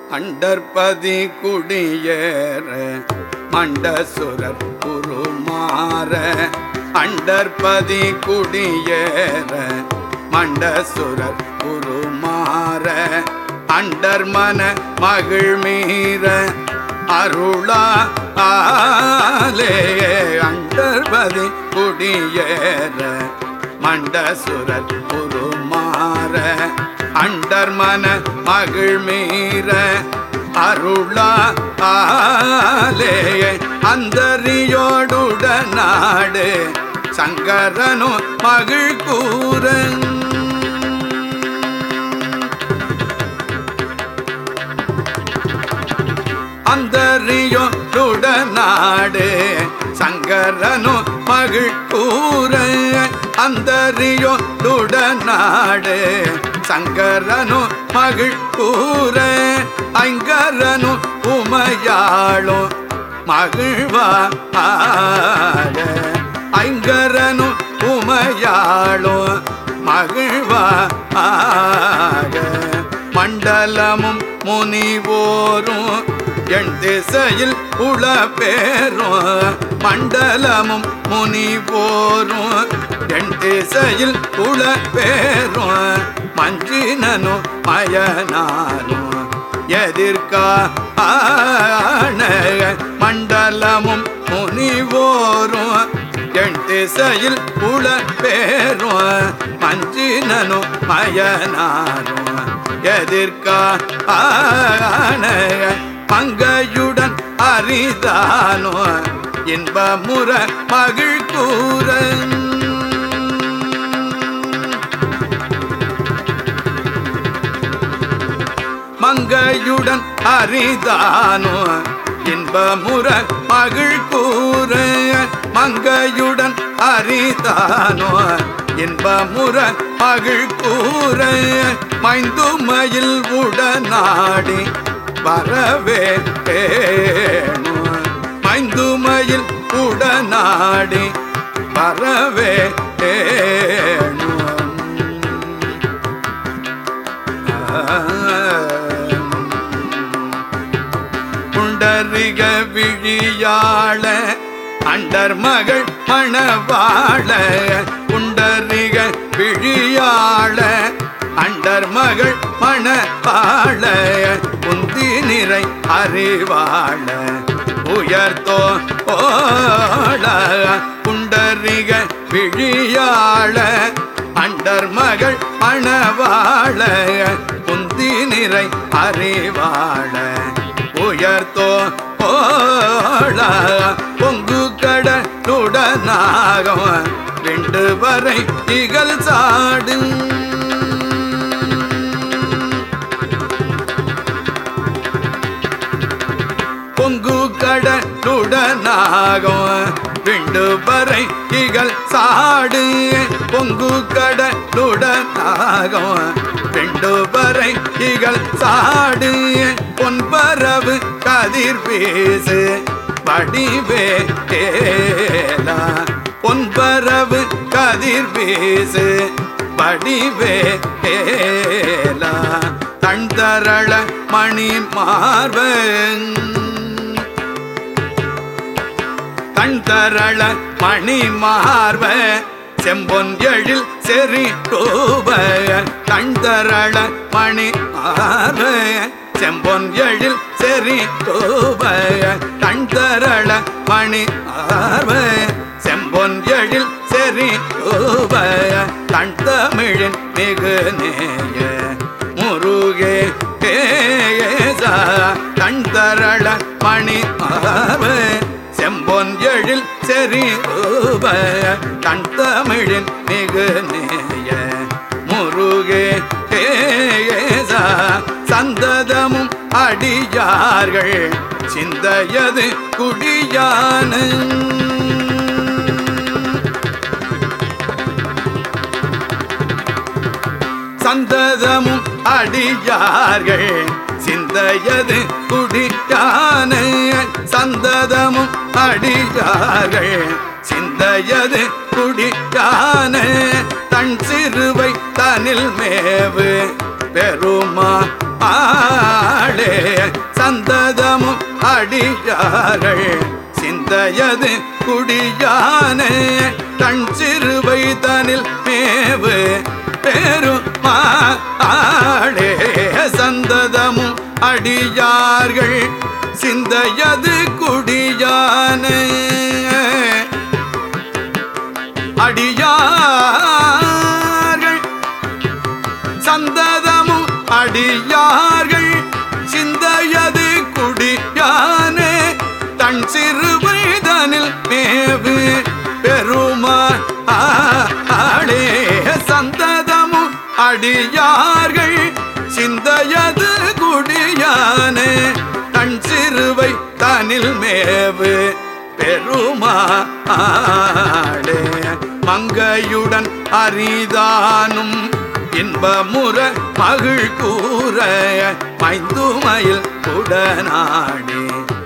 அண்டற்பதி குடியேற மண்டசுரர் உருமாற அண்டற்பதி குடியேற மண்டசுரர் உருமாற அண்டர்மன மகிழ்மீற அருளா ஆலே அண்டர்பதி குடியேற மண்டசுரர் உருமாற அண்டர்மன மகிழ்மீற அருளா ஆலே அந்தரியோடுட நாடு சங்கரனு மகிழ் கூறன் அந்தரியோ நாடு சங்கரனு மகிழ் கூற அந்தரியோ நாடு சங்கரனு மகிழ் கூற ஐங்கரனு உமையாளோ மகிழ்வா ஐங்கரனு உமையாளோ மகிழ்வா மண்டலமும் முனிவோரும் என் திசையில் உள பேரும் மண்டலமும் முனிவோரும் என் திசையில் உள பேரும் மஞ்சினனு மயனாரும் எதிர்கா மண்டலமும் முனிவோரும் என் திசையில் உள பேரும் மஞ்சினனு மயனாரும் எதிர்கா பங்கையுடன் அரிதானோ இன்பமுற மகிழ் கூற மங்கையுடன் அரிதானோ இன்பமுற மகிழ் கூற மங்கையுடன் அரிதானோ இன்பமுற மகிழ் கூற மைந்துமையில் உடனாடி வரவே மைந்துமையில் உடனாடி வரவே புண்டரிக விழியாள அண்டர் மகள் மணவாழ புண்டரிக விழியாள அண்டர் மகள் மணவாழ குந்தி நிறை அறிவாழ உயர்த்தோ ஓள புண்டரிக விழியாள அண்டர் மகள் மணவாழ குந்தி நிறை அறிவாழ உயர்த்தோ ஓள பொங்கு கடலுடனாக விண்டு வரை இகழ் சாடு பொங்கு கடலுடனாகும் விண்டு வரை இகழ் சாடு பொங்கு கடலுடனாகும் விண்டு வரை இகழ் சாடு பொன்பரவு கதிர் பேசு வடிவே கேலா பொன்பரவு கதிர் பேசு வடிவே கேலா தன் தரள மணி மார்பன் தன் தரள மணி மார்ப செம்பொன் எழில் செறி டூப தன் தரள மணி மார்ப செம்பொன் எழில் செறி டூப தன் தரள மணி மார்ப செம்பொன் எழில் செறி டூப தன் தமிழின் மிகு நேய முருகே கேசா தன் தரள மணி மார்ப செம்பொன் எழில் செறி ரூப தன் தமிழின் மிகு நேய முருகே கேசா சந்ததமும் அடியார்கள் சிந்தையது குடியான சந்ததமும் அடியார்கள் சிந்தையது குடியான சந்ததமும் அடியார்கள் சிந்தையது குடியான தன் சிறுவை தனில் மேவு பெருமா ஆளே அடியார்கள் சிந்தையது குடியானே தன் சிறுவை தனில் மேவு பெருமாளே சந்ததமும் அடியார்கள் சிந்தையது குடியானே அடியார்கள் சந்ததமும் அடியார்கள் சிந்தையது குடியானே தன் சிறுவைதனில் மேவு பெருமாள் ஆளே சந்ததமும் அடியார்கள் சிந்தையது குடியானே தன் சிறுவை தனில் மேவு பெருமாளே மங்கையுடன் அரிதானும் இன்பமுற மகிழ் கூற மைந்துமயில் உடனாடே